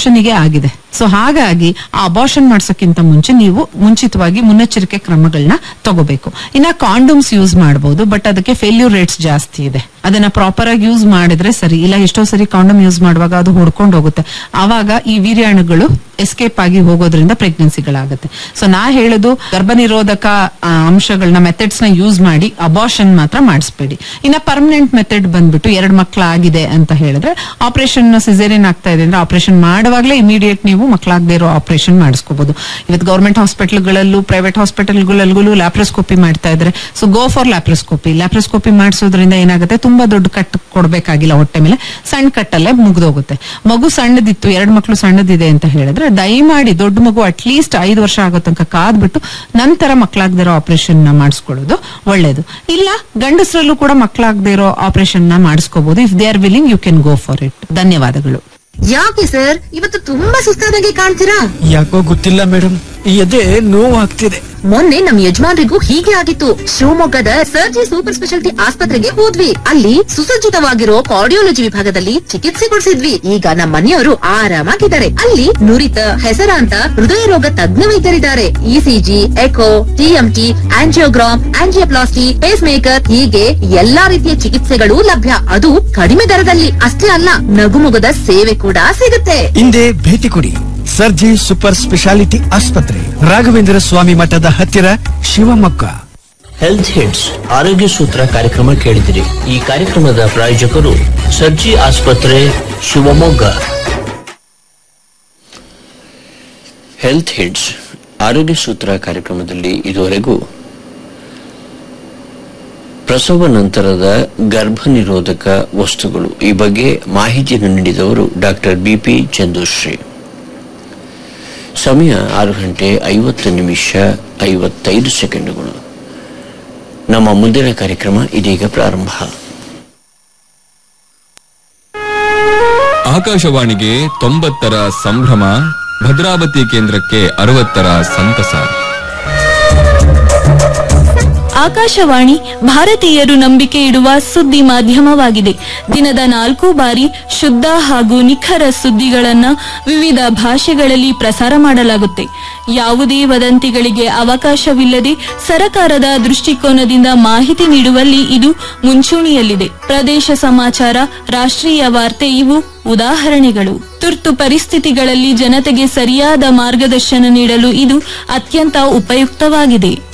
ಅಬಾರ್ಷನ್ಗೆ ಆಗಿದೆ ಸೊ ಹಾಗಾಗಿ ಆ ಅಬಾರ್ಷನ್ ಮಾಡ್ಸೋಕ್ಕಿಂತ ಮುಂಚೆ ನೀವು ಮುಂಚಿತವಾಗಿ ಮುನ್ನೆಚ್ಚರಿಕೆ ಕ್ರಮಗಳನ್ನ ತಗೋಬೇಕು ಇನ್ನ ಕಾಂಡೋಮ್ಸ್ ಯೂಸ್ ಮಾಡಬಹುದು ಬಟ್ ಅದಕ್ಕೆ ಫೇಲ್ಯೂರ್ ರೇಟ್ಸ್ ಜಾಸ್ತಿ ಇದೆ ಅದನ್ನ ಪ್ರಾಪರ್ ಆಗಿ ಯೂಸ್ ಮಾಡಿದ್ರೆ ಸರಿ ಇಲ್ಲ ಎಷ್ಟೋ ಸರಿ ಕಾಂಡೋಮ್ ಯೂಸ್ ಮಾಡುವಾಗ ಅದು ಹೊಡ್ಕೊಂಡು ಹೋಗುತ್ತೆ ಆವಾಗ ಈ ವೀರ್ಯಾಣುಗಳು ಎಸ್ಕೇಪ್ ಆಗಿ ಹೋಗೋದ್ರಿಂದ ಪ್ರೆಗ್ನೆನ್ಸಿಗಳಾಗುತ್ತೆ ಸೊ ನಾ ಹೇಳೋದು ಗರ್ಭನಿರೋಧಕ ಆ, ಅಂಶಗಳನ್ನ ಮೆಥಡ್ಸ್ ನ ಯೂಸ್ ಮಾಡಿ ಅಬಾರ್ಷನ್ ಮಾತ್ರ ಮಾಡಿಸ್ಬೇಡಿ ಇನ್ನ ಪರ್ಮನೆಂಟ್ ಮೆಥಡ್ ಬಂದ್ಬಿಟ್ಟು ಎರಡು ಮಕ್ಕಳಾಗಿದೆ ಅಂತ ಹೇಳಿದ್ರೆ ಆಪರೇಷನ್ ಸಿಸೇರಿಯನ್ ಆಗ್ತಾ ಇದೆ ಅಂದ್ರೆ ಆಪರೇಷನ್ ಮಾಡುವಾಗಲೇ ಇಮಿಡಿಯೇಟ್ ನೀವು ಮಕ್ಕಳಾಗದೇ ಇರೋ ಆಪರೇಷನ್ ಮಾಡಿಸ್ಕೋಬಹುದು ಇವತ್ತು ಗೌರ್ಮೆಂಟ್ ಹಾಸ್ಪಿಟಲ್ಗಳಲ್ಲೂ ಪ್ರೈವೇಟ್ ಹಾಸ್ಪಿಟಲ್ಗಳಲ್ಲೂ ಲ್ಯಾಪ್ರೋಸ್ಕೋಪಿ ಮಾಡ್ತಾ ಇದ್ರೆ so go for laparoscopy laparoscopy ಮಾಡಿಸೋದ್ರಿಂದ ಏನಾಗುತ್ತೆ ತುಂಬಾ ದೊಡ್ಡ ಕಟ್ ಕೊಡ್ಬೇಕಾಗಿಲ್ಲ ಹೊಟ್ಟೆ ಮೇಲೆ ಸಣ್ಣ ಕಟ್ಟಲ್ಲೇ ಮುಗ್ದೋಗುತ್ತೆ ಮಗು ಸಣ್ಣದಿತ್ತು ಎರಡು ಮಕ್ಕಳು ಸಣ್ಣದಿದೆ ಅಂತ ಹೇಳಿದ್ರೆ ದಯಮಾಡಿ ದೊಡ್ಡ ಮಗು ಅಟ್ಲೀಸ್ಟ್ ಐದು ವರ್ಷ ಆಗೋ ತನಕ ಕಾದ್ಬಿಟ್ಟು ನಂತರ ಮಕ್ಕಳಾಗದಿರೋ ಆಪರೇಷನ್ ನ ಮಾಡಿಸ್ಕೊಳ್ಳೋದು ಒಳ್ಳೇದು ಇಲ್ಲ ಗಂಡಸರಲ್ಲೂ ಕೂಡ ಮಕ್ಕಳಾಗದೇ ಇರೋ ಆಪರೇಷನ್ ನ ಮಾಡಿಸ್ಕೋಬಹುದು if they are willing you can go for it ಧನ್ಯವಾದಗಳು ಯಾಕೆ ಸರ್ ಇವತ್ತು ತುಂಬಾ ಸುಸ್ತಾದಂಗೆ ಕಾಣ್ತೀರಾ ಯಾಕೋ ಗೊತ್ತಿಲ್ಲ ಮೇಡಮ್ ಈ ಎದೆ ನೋವು ಆಗ್ತಿದೆ ಮೊನ್ನೆ ನಮ್ ಯಜಮಾನ್ರಿಗೂ ಹೀಗೆ ಆಗಿತ್ತು ಶಿವಮೊಗ್ಗದ ಸರ್ಜಿ ಸೂಪರ್ ಸ್ಪೆಷಾಲಿಟಿ ಆಸ್ಪತ್ರೆಗೆ ಹೋದ್ವಿ ಅಲ್ಲಿ ಸುಸಜ್ಜಿತವಾಗಿರೋ ಕಾರ್ಡಿಯೋಲಜಿ ವಿಭಾಗದಲ್ಲಿ ಚಿಕಿತ್ಸೆ ಕೊಡಿಸಿದ್ವಿ ಈಗ ನಮ್ಮ ಮನೆಯವರು ಆರಾಮಾಗಿದ್ದಾರೆ ಅಲ್ಲಿ ನುರಿತ ಹೆಸರಾಂತ ಹೃದಯ ರೋಗ ತಜ್ಞ ವೈದ್ಯರಿದ್ದಾರೆ ECG echo TMT angiogram angioplasty pacemaker ಹೀಗೆ ಎಲ್ಲಾ ರೀತಿಯ ಚಿಕಿತ್ಸೆಗಳು ಲಭ್ಯ ಅದು ಕಡಿಮೆ ದರದಲ್ಲಿ ಅಷ್ಟೇ ಅಲ್ಲ ನಗುಮೊಗದ ಸೇವೆ ಕೂಡ ಸಿಗುತ್ತೆ ಹಿಂದೆ ಭೇಟಿ ಕೊಡಿ ಸರ್ಜಿ ಸೂಪರ್ ಸ್ಪೆಷಾಲಿಟಿ ಆಸ್ಪತ್ರೆ ರಾಘವೇಂದ್ರ ಸ್ವಾಮಿ ಮಠದ ಹತ್ತಿರ ಶಿವಮೊಗ್ಗ ಹೆಲ್ತ್ ಹಿಟ್ಸ್ ಆರೋಗ್ಯ ಸೂತ್ರ ಕಾರ್ಯಕ್ರಮ ಕೇಳಿದಿರಿ ಈ ಕಾರ್ಯಕ್ರಮದ ಪ್ರಾಯೋಜಕರು ಸರ್ಜಿ ಆಸ್ಪತ್ರೆ ಶಿವಮೊಗ್ಗ ಹೆಲ್ತ್ ಹಿಟ್ಸ್ ಆರೋಗ್ಯ ಸೂತ್ರ ಕಾರ್ಯಕ್ರಮದಲ್ಲಿ ಇದುವರೆಗೂ ಪ್ರಸವ ನಂತರದ ಗರ್ಭ ನಿರೋಧಕ ವಸ್ತುಗಳು ಈ ಬಗ್ಗೆ ಮಾಹಿತಿಯನ್ನು ನೀಡಿದವರು ಡಾಕ್ಟರ್ ಬಿಪಿ ಚಂದುಶ್ರೀ ಸಮಯ ಆರು ಗಂಟೆ ಐವತ್ತು ನಿಮಿಷ ಐವತ್ತೈದು ಸೆಕೆಂಡುಗಳು ನಮ್ಮ ಮುಂದಿನ ಕಾರ್ಯಕ್ರಮ ಇದೀಗ ಪ್ರಾರಂಭ ಆಕಾಶವಾಣಿಗೆ ತೊಂಬತ್ತರ ಸಂಭ್ರಮ ಭದ್ರಾವತಿ ಕೇಂದ್ರಕ್ಕೆ ಅರವತ್ತರ ಸಂತಸ ಆಕಾಶವಾಣಿ ಭಾರತೀಯರು ನಂಬಿಕೆ ಇಡುವ ಸುದ್ದಿ ಮಾಧ್ಯಮವಾಗಿದೆ ದಿನದ ನಾಲ್ಕು ಬಾರಿ ಶುದ್ಧ ಹಾಗೂ ನಿಖರ ಸುದ್ದಿಗಳನ್ನ ವಿವಿಧ ಭಾಷೆಗಳಲ್ಲಿ ಪ್ರಸಾರ ಮಾಡಲಾಗುತ್ತೆ ಯಾವುದೇ ವದಂತಿಗಳಿಗೆ ಅವಕಾಶವಿಲ್ಲದೆ ಸರಕಾರದ ದೃಷ್ಟಿಕೋನದಿಂದ ಮಾಹಿತಿ ನೀಡುವಲ್ಲಿ ಇದು ಮುಂಚೂಣಿಯಲ್ಲಿದೆ ಪ್ರದೇಶ ಸಮಾಚಾರ ರಾಷ್ಟ್ರೀಯ ವಾರ್ತೆ ಇವು ಉದಾಹರಣೆಗಳು ತುರ್ತು ಪರಿಸ್ಥಿತಿಗಳಲ್ಲಿ ಜನತೆಗೆ ಸರಿಯಾದ ಮಾರ್ಗದರ್ಶನ ನೀಡಲು ಇದು ಅತ್ಯಂತ ಉಪಯುಕ್ತವಾಗಿದೆ